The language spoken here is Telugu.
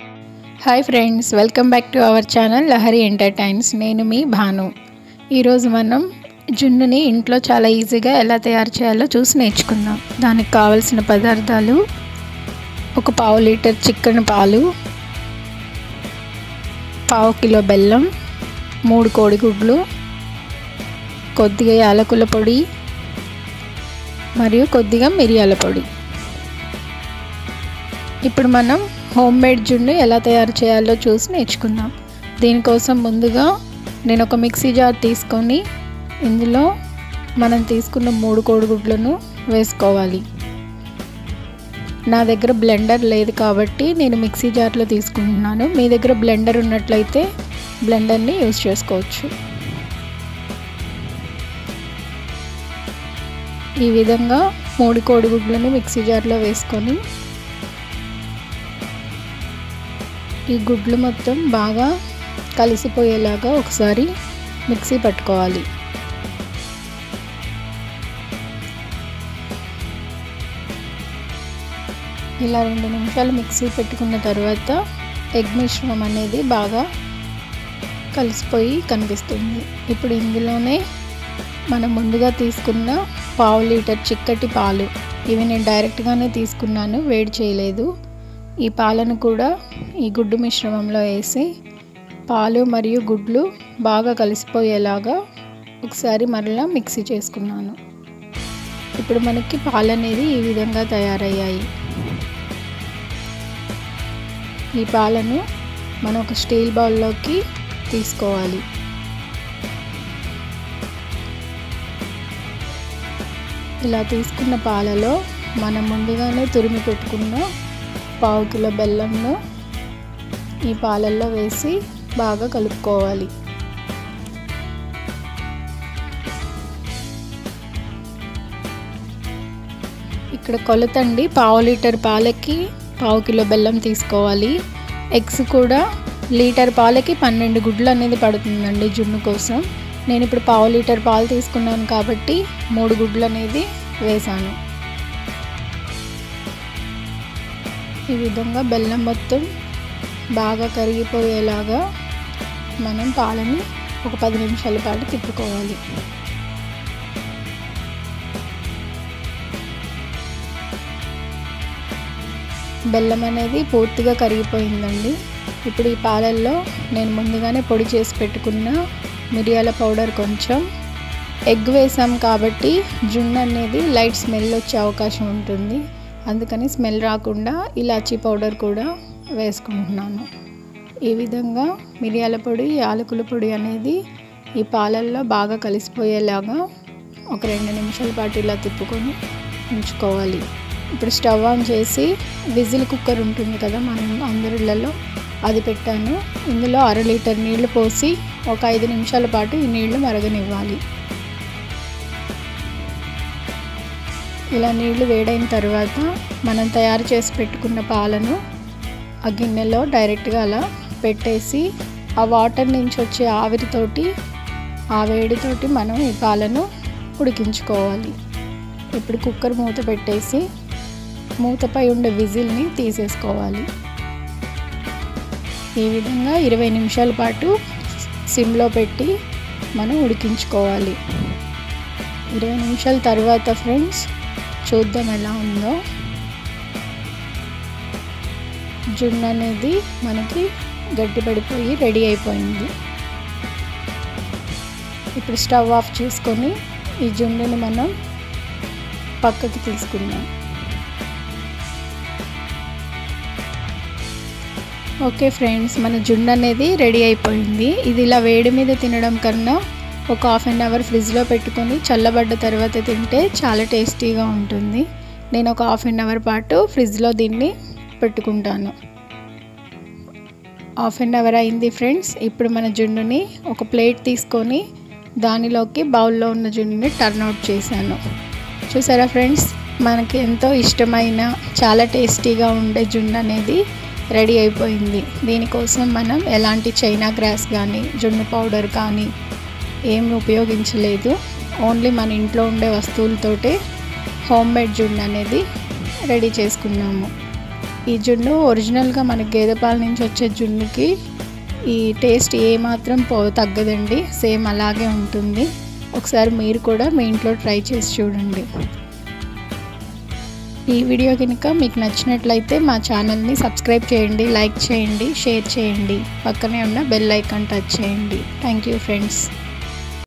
hi friends welcome back to our channel Lahari entertains నేను మీ భాను ఈరోజు మనం జున్నుని ఇంట్లో చాలా ఈజీగా ఎలా తయారు చేయాలో చూసి నేర్చుకుందాం దానికి కావలసిన పదార్థాలు ఒక పావు లీటర్ చికెన్ పాలు పావు కిలో బెల్లం మూడు కోడిగుడ్లు కొద్దిగా యాలకుల పొడి మరియు కొద్దిగా మిరియాల పొడి ఇప్పుడు మనం హోమ్ మేడ్ జున్ను ఎలా తయారు చేయాలో చూసి నేర్చుకుందాం దీనికోసం ముందుగా నేను ఒక మిక్సీ జార్ తీసుకొని ఇందులో మనం తీసుకున్న మూడు కోడిగుడ్లను వేసుకోవాలి నా దగ్గర బ్లెండర్ లేదు కాబట్టి నేను మిక్సీ జార్లో తీసుకుంటున్నాను మీ దగ్గర బ్లెండర్ ఉన్నట్లయితే బ్లెండర్ని యూజ్ చేసుకోవచ్చు ఈ విధంగా మూడు కోడిగుడ్లను మిక్సీ జార్లో వేసుకొని ఈ గుడ్లు మొత్తం బాగా కలిసిపోయేలాగా ఒకసారి మిక్సీ పట్టుకోవాలి ఇలా రెండు నిమిషాలు మిక్సీ పెట్టుకున్న తర్వాత ఎగ్ మిశ్రమం అనేది బాగా కలిసిపోయి కనిపిస్తుంది ఇప్పుడు ఇందులోనే మనం ముందుగా తీసుకున్న పావు లీటర్ చిక్కటి పాలు ఇవి నేను డైరెక్ట్గానే తీసుకున్నాను వేడి చేయలేదు ఈ పాలను కూడా ఈ గుడ్డు మిశ్రమంలో వేసి పాలు మరియు గుడ్లు బాగా కలిసిపోయేలాగా ఒకసారి మరలా మిక్సీ చేసుకున్నాను ఇప్పుడు మనకి పాలు అనేది ఈ విధంగా తయారయ్యాయి ఈ పాలను మనం ఒక స్టీల్ బౌల్లోకి తీసుకోవాలి ఇలా తీసుకున్న పాలలో మనం ముందుగానే తురిమి పెట్టుకున్న పావు కిలో బెల్లంను ఈ పాలల్లో వేసి బాగా కలుపుకోవాలి ఇక్కడ కొలతండి పావు లీటర్ పాలకి పావు కిలో బెల్లం తీసుకోవాలి ఎగ్స్ కూడా లీటర్ పాలకి పన్నెండు గుడ్లు అనేది పడుతుందండి జున్ను కోసం నేను ఇప్పుడు పావు లీటర్ పాలు తీసుకున్నాను కాబట్టి మూడు గుడ్లు అనేది వేసాను ఈ విధంగా బెల్లం మొత్తం బాగా కరిగిపోయేలాగా మనం పాలని ఒక పది నిమిషాల పాటు తిప్పుకోవాలి బెల్లం అనేది పూర్తిగా కరిగిపోయిందండి ఇప్పుడు ఈ పాలల్లో నేను ముందుగానే పొడి చేసి పెట్టుకున్న మిరియాల పౌడర్ కొంచెం ఎగ్ వేసాం కాబట్టి జున్ను అనేది లైట్ స్మెల్ వచ్చే అవకాశం ఉంటుంది అందుకని స్మెల్ రాకుండా ఇలాచీ పౌడర్ కూడా వేసుకుంటున్నాను ఈ విధంగా మిరియాల పొడి యాలకుల పొడి అనేది ఈ పాలల్లో బాగా కలిసిపోయేలాగా ఒక రెండు నిమిషాల పాటు ఇలా తిప్పుకొని ఉంచుకోవాలి ఇప్పుడు స్టవ్ ఆన్ చేసి విజిల్ కుక్కర్ ఉంటుంది కదా మనం అందరిళ్ళలో అది పెట్టాను ఇందులో అర లీటర్ నీళ్లు పోసి ఒక ఐదు నిమిషాల పాటు ఈ నీళ్లు మరగనివ్వాలి ఇలా నీళ్లు వేడైన తర్వాత మనం తయారు చేసి పెట్టుకున్న పాలను ఆ గిన్నెలో డైరెక్ట్గా అలా పెట్టేసి ఆ వాటర్ నుంచి వచ్చే ఆవిరితోటి ఆ వేడితోటి మనం ఈ పాలను ఉడికించుకోవాలి ఇప్పుడు కుక్కర్ మూత పెట్టేసి మూతపై ఉండే విజిల్ని తీసేసుకోవాలి ఈ విధంగా ఇరవై నిమిషాల పాటు సిమ్లో పెట్టి మనం ఉడికించుకోవాలి ఇరవై నిమిషాల తర్వాత ఫ్రెండ్స్ చూద్దాం ఎలా ఉందో జున్ను అనేది మనకి గట్టిపడిపోయి రెడీ అయిపోయింది ఇప్పుడు స్టవ్ ఆఫ్ చేసుకొని ఈ జున్నుని మనం పక్కకి తీసుకుందాం ఓకే ఫ్రెండ్స్ మన జున్ను అనేది రెడీ అయిపోయింది ఇది ఇలా వేడి మీద తినడం కన్నా ఒక హాఫ్ అన్ అవర్ ఫ్రిడ్జ్లో పెట్టుకొని చల్లబడ్డ తర్వాత తింటే చాలా టేస్టీగా ఉంటుంది నేను ఒక హాఫ్ అన్ అవర్ పాటు ఫ్రిడ్జ్లో దీన్ని పెట్టుకుంటాను హాఫ్ అన్ అవర్ అయింది ఫ్రెండ్స్ ఇప్పుడు మన జున్నుని ఒక ప్లేట్ తీసుకొని దానిలోకి బౌల్లో ఉన్న జున్నుని టర్న్ అవుట్ చేశాను చూసారా ఫ్రెండ్స్ మనకి ఎంతో ఇష్టమైన చాలా టేస్టీగా ఉండే జున్ను అనేది రెడీ అయిపోయింది దీనికోసం మనం ఎలాంటి చైనా గ్రాస్ కానీ జున్ను పౌడర్ కానీ ఏమి ఉపయోగించలేదు ఓన్లీ మన ఇంట్లో ఉండే వస్తువులతోటే హోమ్ మేడ్ జున్ను అనేది రెడీ చేసుకున్నాము ఈ జున్ను ఒరిజినల్గా మనకి గేదె పాల నుంచి వచ్చే జున్నుకి ఈ టేస్ట్ ఏమాత్రం పో తగ్గదండి సేమ్ అలాగే ఉంటుంది ఒకసారి మీరు కూడా మీ ఇంట్లో ట్రై చేసి చూడండి ఈ వీడియో కనుక మీకు నచ్చినట్లయితే మా ఛానల్ని సబ్స్క్రైబ్ చేయండి లైక్ చేయండి షేర్ చేయండి పక్కనే ఉన్న బెల్ ఐకాన్ టచ్ చేయండి థ్యాంక్ యూ ఫ్రెండ్స్